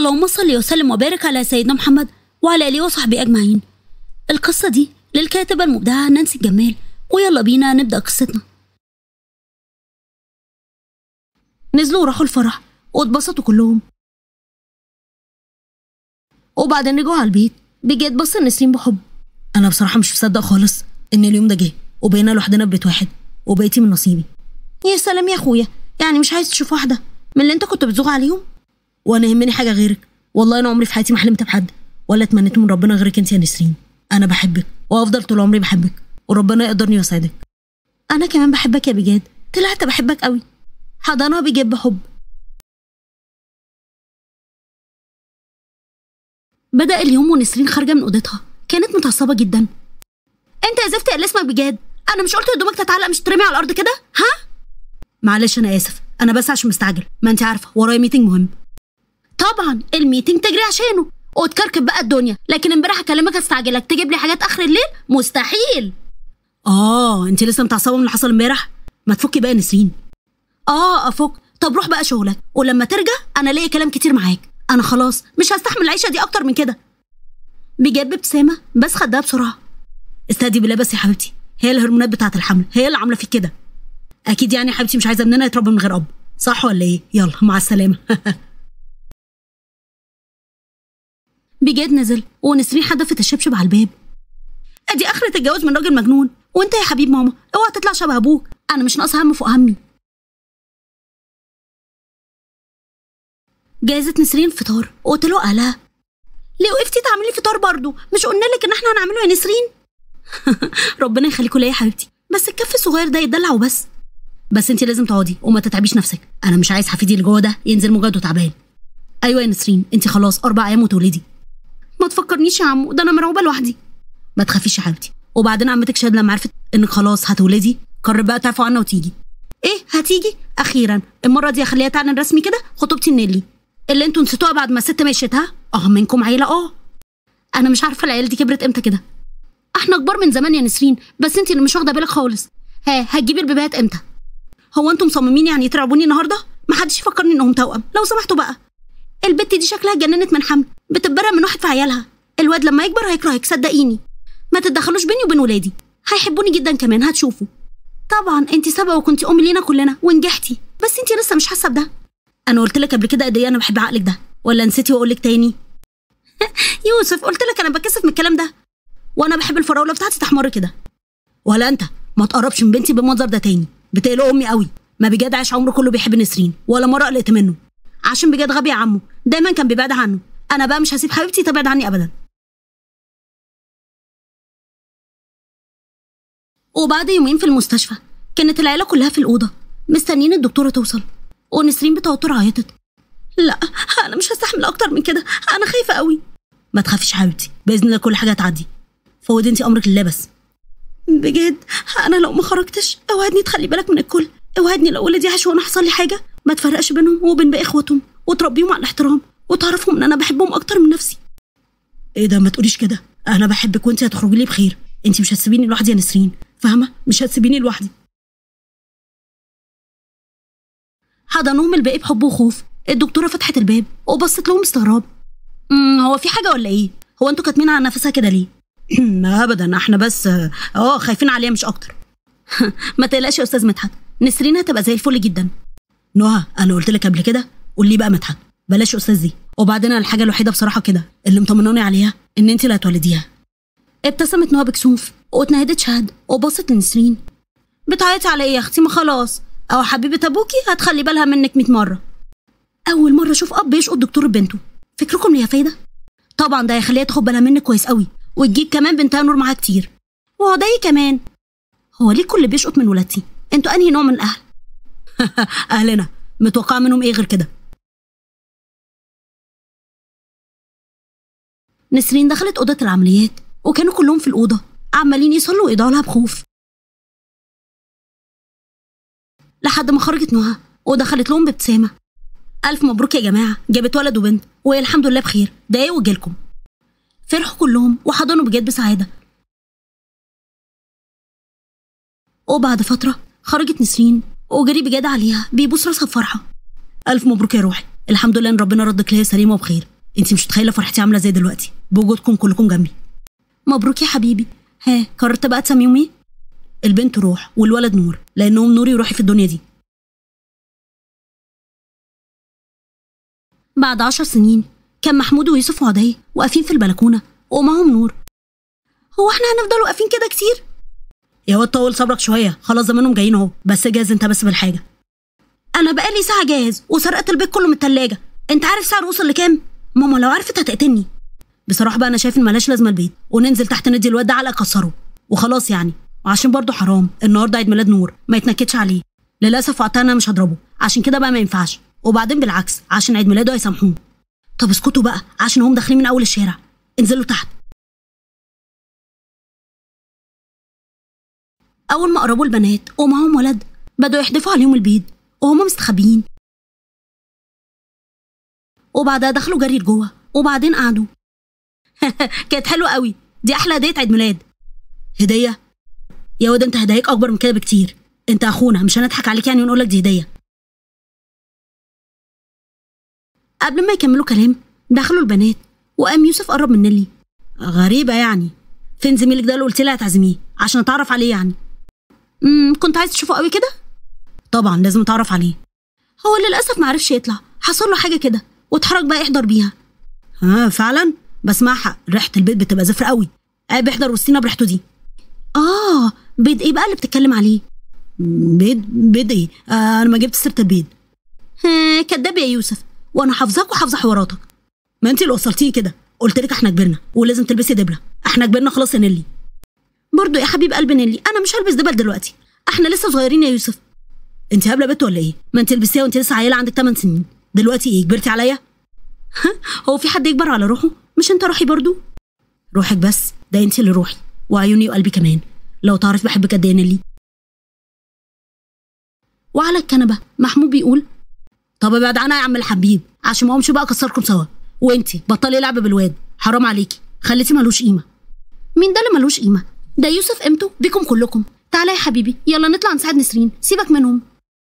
اللهم صل وسلم وبارك على سيدنا محمد وعلى اله وصحبه اجمعين القصه دي للكاتبه المبدعه نانسي الجمال ويلا بينا نبدا قصتنا نزلوا وراحوا الفرح واتبسطوا كلهم وبعدين رجعوا على البيت بجد بص لنسرين بحب انا بصراحه مش مصدق خالص ان اليوم ده جه وبقينا لوحدنا في بيت واحد وبقيتي من نصيبي يا سلام يا اخويا يعني مش عايز تشوف واحده من اللي انت كنت بتزوغ عليهم وانا يهمني حاجه غيرك والله انا عمري في حياتي ما حلمت بحد ولا اتمنيت من ربنا غيرك انت يا نسرين انا بحبك وافضل طول عمري بحبك وربنا يقدرني ويسعدك انا كمان بحبك يا بجاد طلعت بحبك قوي حضنها بجد بحب بدأ اليوم ونسرين خارجة من أوضتها كانت متعصبة جدا أنت يا زفت اللي اسمك بجد أنا مش قلت هدومك تتعلق مش ترمي على الأرض كده ها؟ معلش أنا آسف أنا بس عشان مستعجل ما أنت عارفة ورايا ميتنج مهم طبعا الميتنج تجري عشانه وتكركب بقى الدنيا لكن امبارح هكلمك استعجلك تجيب لي حاجات اخر الليل مستحيل اه انت لسه متعصبه من اللي حصل امبارح ما تفكي بقى يا نسرين اه افك طب روح بقى شغلك ولما ترجع انا ليا كلام كتير معاك انا خلاص مش هستحمل العيشه دي اكتر من كده بجد ابتسامه بس خدها بسرعه استهدي بالله بس يا حبيبتي هي الهرمونات بتاعه الحمل هي اللي عامله فيك كده اكيد يعني يا حبيبتي مش عايزه ابننا يتربى من غير اب صح ولا ايه يلا مع السلامه بجد نزل ونسرين حدفت الشبشب على الباب ادي اخرة الجواز من راجل مجنون وانت يا حبيب ماما اوعى تطلع شبه ابوك انا مش ناقصه هم فوق همي جهزت نسرين الفطار وقلت له اهلها ليه وقفتي تعملي فطار برضه مش قلنا لك ان احنا هنعمله يا نسرين ربنا يخليكوا ليا يا حبيبتي بس الكف الصغير ده يتدلع وبس بس انت لازم تقعدي وما تتعبيش نفسك انا مش عايز حفيدي اللي جوه ده ينزل مجهد وتعبان ايوه يا نسرين انت خلاص اربع ايام وتولدي ما تفكرنيش يا عمو ده انا مرعوبه لوحدي ما تخافيش يا حبيبتي وبعدين عمتك شاد لما عرفت انك خلاص هتولدي قرر بقى تعفو عنا وتيجي ايه هتيجي اخيرا المره دي اخليها تعلن رسمي كده خطوبتي النيلي اللي انتوا نسيتوها بعد ما الست مشيت ها اه منكم عيله اه انا مش عارفه العيال دي كبرت امتى كده احنا كبار من زمان يا نسرين بس انت اللي مش واخده بالك خالص ها هتجيبي البيبيهات امتى هو انتم مصممين يعني ترعبوني النهارده محدش يفكرني انهم توأم لو سمحتوا بقى البت دي شكلها اتجننت من حمل بتتبرق من واحد في عيالها الواد لما يكبر هيكرهك صدقيني ما تتدخلوش بيني وبين ولادي هيحبوني جدا كمان هتشوفوا طبعا انت سبق وكنتي ام لينا كلنا ونجحتي بس انت لسه مش حاسه بده انا قلت لك قبل كده قد ايه انا بحب عقلك ده ولا نسيتي واقول لك تاني يوسف قلت لك انا بكسف من الكلام ده وانا بحب الفراوله بتاعتي تحمر كده ولا انت ما تقربش من بنتي بالمنظر ده تاني بتقلق امي قوي ما بجد عاش عمره كله بيحب نسرين ولا مره قلقت منه عشان بجد غبي يا عمو دايما كان بيبعد عنه انا بقى مش هسيب حبيبتي تبعد عني ابدا وبعد يومين في المستشفى كانت العيله كلها في الاوضه مستنيين الدكتوره توصل ونسرين بتوتر عيطت لا انا مش هستحمل اكتر من كده انا خايفه قوي ما تخافيش حبيبتي باذن الله كل حاجه هتعدي فوضي انت امرك لله بس بجد انا لو ما خرجتش اوعدني تخلي بالك من الكل اوعدني لو ولادي عاشوا وانا حصل لي حاجه ما تفرقش بينهم وبين باقي اخواتهم وتربيهم على الاحترام وتعرفهم ان انا بحبهم اكتر من نفسي ايه ده ما تقوليش كده انا بحبك وانت هتخرجي لي بخير انت مش هتسيبيني لوحدي يا نسرين فاهمه مش هتسيبيني لوحدي حضنوهم الباقي بحب وخوف الدكتوره فتحت الباب وبصت لهم باستغراب امم هو في حاجه ولا ايه هو انتوا كاتمين على نفسها كده ليه ابدا احنا بس اه خايفين عليها مش اكتر ما تقلقش يا استاذ مدحت نسرين هتبقى زي الفل جدا نهى انا قلت لك قبل كده قول لي بقى مدحت بلاش يا استاذ دي وبعدين أنا الحاجه الوحيده بصراحه كده اللي مطمناني عليها ان انت اللي هتولديها ابتسمت نهى بكسوف واتنهدت شهد وبصت لنسرين بتعيطي على ايه يا اختي ما خلاص او حبيبه ابوكي هتخلي بالها منك 100 مره اول مره اشوف اب يشقط دكتور بنته فكركم ليها فايده طبعا ده هيخليها تاخد بالها منك كويس قوي وتجيب كمان بنتها نور معاها كتير وهو ده كمان هو ليه كل بيشقط من ولادتي انتوا انهي نوع من الاهل اهلنا متوقع منهم ايه غير كده نسرين دخلت اوضه العمليات وكانوا كلهم في الاوضه عمالين يصلوا ويدعوا لها بخوف لحد ما خرجت نهى ودخلت لهم بابتسامه الف مبروك يا جماعه جابت ولد وبنت وهي الحمد لله بخير ده ايه وجالكم فرحوا كلهم وحضنوا بجد بسعاده وبعد فتره خرجت نسرين وجري بجد عليها بيبوس راسها بفرحه الف مبروك يا روحي الحمد لله ان ربنا ردك ليا سليمه وبخير انت مش متخيله فرحتي عامله ازاي دلوقتي بوجودكم كلكم جنبي مبروك يا حبيبي ها قررت بقى تسميهم ايه البنت روح والولد نور لانهم نوري وروحي في الدنيا دي بعد عشر سنين كان محمود ويوسف وعدي واقفين في البلكونه ومعهم نور هو احنا هنفضل واقفين كده كتير يا واد طول صبرك شويه خلاص زمانهم جايين اهو بس جاهز انت بس بالحاجه انا بقالي ساعه جاهز وسرقت البيت كله من التلاجة انت عارف سعر وصل لكام ماما لو عرفت هتقتلني بصراحه بقى انا شايف ان ملاش لازمه البيت وننزل تحت ندي الواد ده علقه كسره وخلاص يعني وعشان برضه حرام النهارده عيد ميلاد نور ما يتنكدش عليه للاسف وقتها انا مش هضربه عشان كده بقى ما ينفعش وبعدين بالعكس عشان عيد ميلاده هيسامحوه طب اسكتوا بقى عشان هم داخلين من اول الشارع انزلوا تحت اول ما قربوا البنات ومعاهم ولد بدأوا يحدفوا عليهم البيض وهم مستخبيين وبعدها دخلوا جري لجوه وبعدين قعدوا كانت حلوه قوي دي احلى هديه عيد ميلاد هديه يا واد انت هداياك اكبر من كده بكتير انت اخونا مش هنضحك عليك يعني ونقول لك دي هديه قبل ما يكملوا كلام دخلوا البنات وقام يوسف قرب من نيلي غريبه يعني فين زميلك ده اللي قلت لي هتعزميه عشان اتعرف عليه يعني امم كنت عايز تشوفه قوي كده طبعا لازم اتعرف عليه هو للاسف ما عرفش يطلع حصل له حاجه كده واتحرك بقى يحضر بيها ها فعلا بس مع حق ريحه البيت بتبقى زفر قوي عيب يحضر وسطينا بريحته دي اه بيض ايه بقى اللي بتتكلم عليه بيض بيض ايه آه انا ما جبت سيره البيض ها كداب يا يوسف وانا حافظاك وحافظه حواراتك ما انت اللي وصلتيني كده قلت لك احنا كبرنا ولازم تلبسي دبله احنا كبرنا خلاص يا نيلي برضه يا حبيب قلب نيلي انا مش هلبس دبل دلوقتي احنا لسه صغيرين يا يوسف انت هبله بنت ولا ايه ما انت لبستيها وانت لسه عيله عندك 8 سنين دلوقتي ايه كبرتي عليا هو في حد يكبر على روحه مش انت روحي برضو روحك بس ده انت اللي روحي وعيوني وقلبي كمان لو تعرف بحبك قد ايه يا نيلي وعلى الكنبه محمود بيقول طب ابعد عنها يا عم الحبيب عشان ما اقومش بقى اكسركم سوا وانتي بطلي لعب بالواد حرام عليكي خليتي ملوش قيمه مين ده اللي ملوش قيمه ده يوسف قيمته بيكم كلكم تعالى يا حبيبي يلا نطلع نساعد نسرين سيبك منهم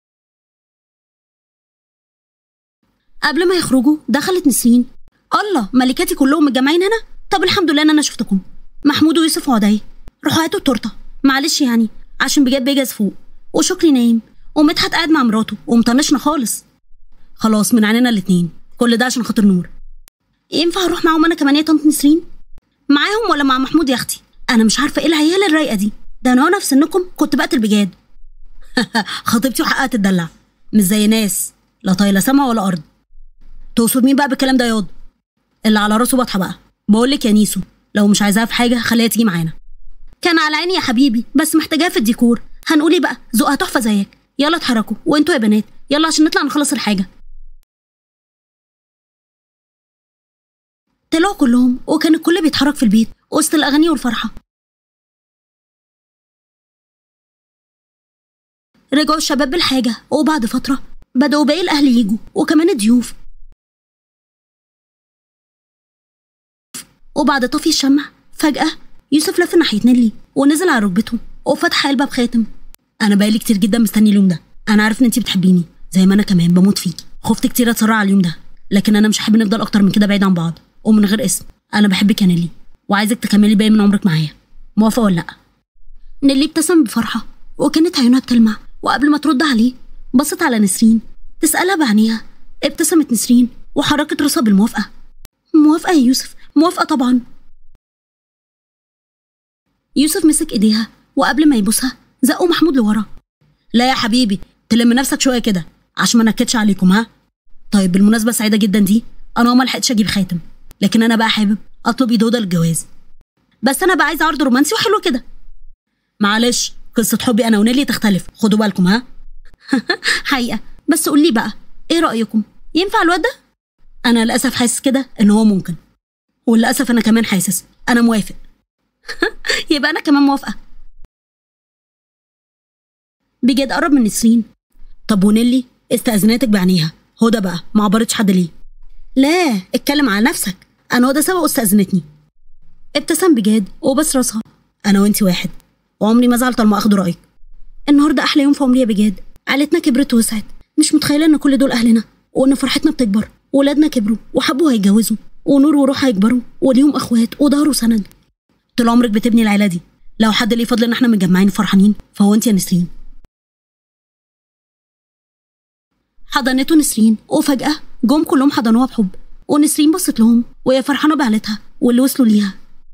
قبل ما يخرجوا دخلت نسرين الله ملكاتي كلهم متجمعين هنا طب الحمد لله ان انا شفتكم محمود ويوسف وعدي روحوا هاتوا التورته معلش يعني عشان بجد بيجهز فوق وشكري نايم ومدحت قاعد مع مراته ومطنشنا خالص خلاص من عينينا الاتنين كل ده عشان خاطر نور ينفع اروح معاهم انا كمان يا طنط نسرين معاهم ولا مع محمود يا اختي انا مش عارفه ايه العيال الرايقه دي ده انا وانا في سنكم كنت بقتل بجاد خطيبتي وحقها تتدلع مش زي ناس لا طايله سما ولا ارض تقصد مين بقى بالكلام ده ياض اللي على راسه بطحه بقى بقول لك يا نيسو لو مش عايزاها في حاجه خليها تيجي معانا كان على عيني يا حبيبي بس محتاجاها في الديكور هنقول ايه بقى ذوقها تحفه زيك يلا اتحركوا وانتوا يا بنات يلا عشان نطلع نخلص الحاجه طلعوا كلهم وكان الكل بيتحرك في البيت وسط الاغاني والفرحه رجعوا الشباب بالحاجه وبعد فتره بدأوا باقي الأهل يجوا وكمان الضيوف وبعد طفي الشمع فجأة يوسف لف ناحية نيلي ونزل على ركبته وفتح علبة بخاتم أنا بقالي كتير جدا مستني اليوم ده أنا عارف إن أنتي بتحبيني زي ما أنا كمان بموت فيكي خفت كتير أتسرع على اليوم ده لكن أنا مش هحب نفضل أكتر من كده بعيد عن بعض ومن غير اسم أنا بحبك يا نيلي وعايزك تكملي باقي من عمرك معايا موافقة ولا لأ؟ نيلي ابتسم بفرحة وكانت عيونها بتلمع وقبل ما ترد عليه بصت على نسرين تسألها بعينيها ابتسمت نسرين وحركت راسها بالموافقة موافقة يا يوسف موافقة طبعا يوسف مسك ايديها وقبل ما يبوسها زقوا محمود لورا لا يا حبيبي تلم نفسك شوية كده عشان ما نكدش عليكم ها طيب بالمناسبة سعيدة جدا دي أنا ما لحقتش أجيب خاتم لكن أنا بقى حابب أطلب إيدودا للجواز بس أنا بقى عايزة عرض رومانسي وحلو كده معلش قصة حبي أنا ونيلي تختلف خدوا بالكم ها حقيقة بس قول لي بقى ايه رأيكم ينفع الواد ده انا للاسف حاسس كده ان هو ممكن وللاسف انا كمان حاسس انا موافق يبقى انا كمان موافقة بجد قرب من نسرين طب ونيلي استأذنتك بعينيها هدى بقى ما عبرتش حد ليه لا اتكلم على نفسك انا هدى سبق واستأذنتني ابتسم بجد وبس راسها انا وانتي واحد وعمري ما زعلت لما اخد رايك النهارده احلى يوم في عمري يا بجد عيلتنا كبرت ووسعت مش متخيله ان كل دول اهلنا وان فرحتنا بتكبر ولادنا كبروا وحبوا هيتجوزوا ونور وروح هيكبروا وليهم اخوات وظهر وسند طول عمرك بتبني العيله دي لو حد ليه فضل ان احنا متجمعين وفرحانين فهو انت يا نسرين حضنته نسرين وفجأة جم كلهم حضنوها بحب ونسرين بصت لهم وهي فرحانة بعيلتها واللي وصلوا ليها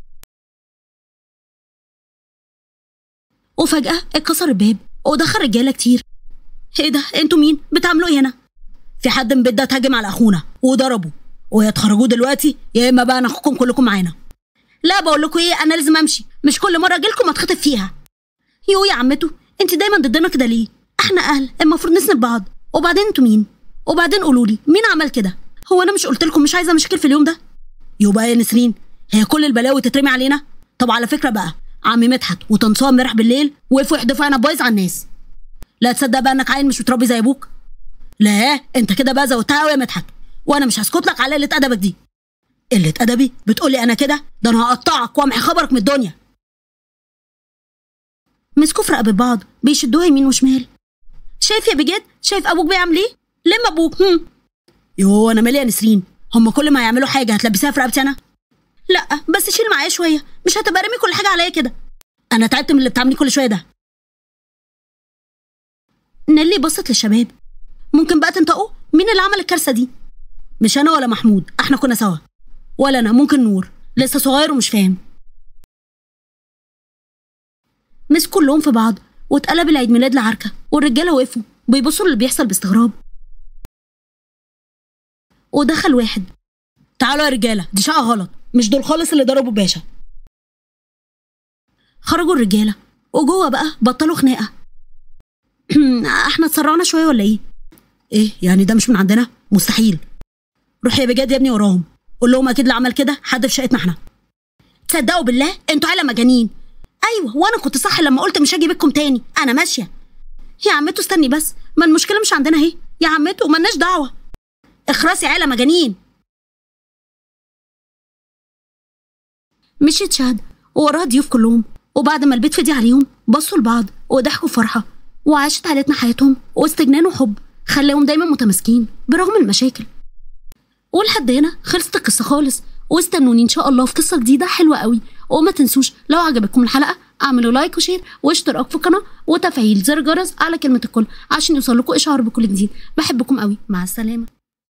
وفجأة اتكسر الباب ودخل رجالة كتير ايه ده انتوا مين بتعملوا ايه هنا في حد من بدة هاجم على اخونا وضربه ويا تخرجوه دلوقتي يا اما بقى ناخدكم كلكم معانا لا بقول لكم ايه انا لازم امشي مش كل مره اجيلكم اتخطف فيها يو يا عمته انت دايما ضدنا كده ليه احنا اهل المفروض نسند بعض وبعدين انتوا مين وبعدين قولوا لي مين عمل كده هو انا مش قلت لكم مش عايزه مشاكل في اليوم ده يبقى يا نسرين هي كل البلاوي تترمي علينا طب على فكره بقى عمي مدحت وطنطا امبارح بالليل وقفوا يحدفوا عنب بايظ على الناس لا تصدق بقى انك عيل مش متربي زي ابوك لا انت كده بقى زودتها قوي يا مدحت وانا مش هسكت لك على قله ادبك دي قله ادبي بتقولي انا كده ده انا هقطعك وامحي خبرك من الدنيا مسكوا في رقبة بعض بيشدوها يمين وشمال شايف يا بجد شايف ابوك بيعمل ايه لم ابوك هم يوه انا مالي يا نسرين هم كل ما يعملوا حاجه هتلبسيها في رقبتي انا لا بس شيل معايا شويه مش هتبقى رامي كل حاجه عليا كده انا تعبت من اللي بتعمليه كل شويه ده نيلي بصت للشباب ممكن بقى تنطقوا مين اللي عمل الكارثه دي مش انا ولا محمود احنا كنا سوا ولا انا ممكن نور لسه صغير ومش فاهم مسكوا كلهم في بعض واتقلب العيد ميلاد لعركه والرجاله وقفوا بيبصوا للي بيحصل باستغراب ودخل واحد تعالوا يا رجاله دي شقه غلط مش دول خالص اللي ضربوا باشا خرجوا الرجاله وجوه بقى بطلوا خناقه احنا اتسرعنا شويه ولا ايه ايه يعني ده مش من عندنا مستحيل روح يا بجد يا ابني وراهم قول لهم اكيد اللي عمل كده حد في شقتنا احنا تصدقوا بالله انتوا عيله مجانين ايوه وانا كنت صح لما قلت مش هاجي بيتكم تاني انا ماشيه يا عمتو استني بس ما المشكله مش عندنا اهي يا عمتو ملناش دعوه اخرسي عيله مجانين مشيت شهد ووراها ضيوف كلهم وبعد ما البيت فضي عليهم بصوا لبعض وضحكوا فرحه وعاشت عيلتنا حياتهم وسط جنان وحب خلاهم دايما متماسكين برغم المشاكل ولحد هنا خلصت القصه خالص واستنوني ان شاء الله في قصه جديده حلوه قوي وما تنسوش لو عجبتكم الحلقه اعملوا لايك وشير واشتراك في القناه وتفعيل زر جرس على كلمه الكل عشان يوصل لكم اشعار بكل جديد بحبكم قوي مع السلامه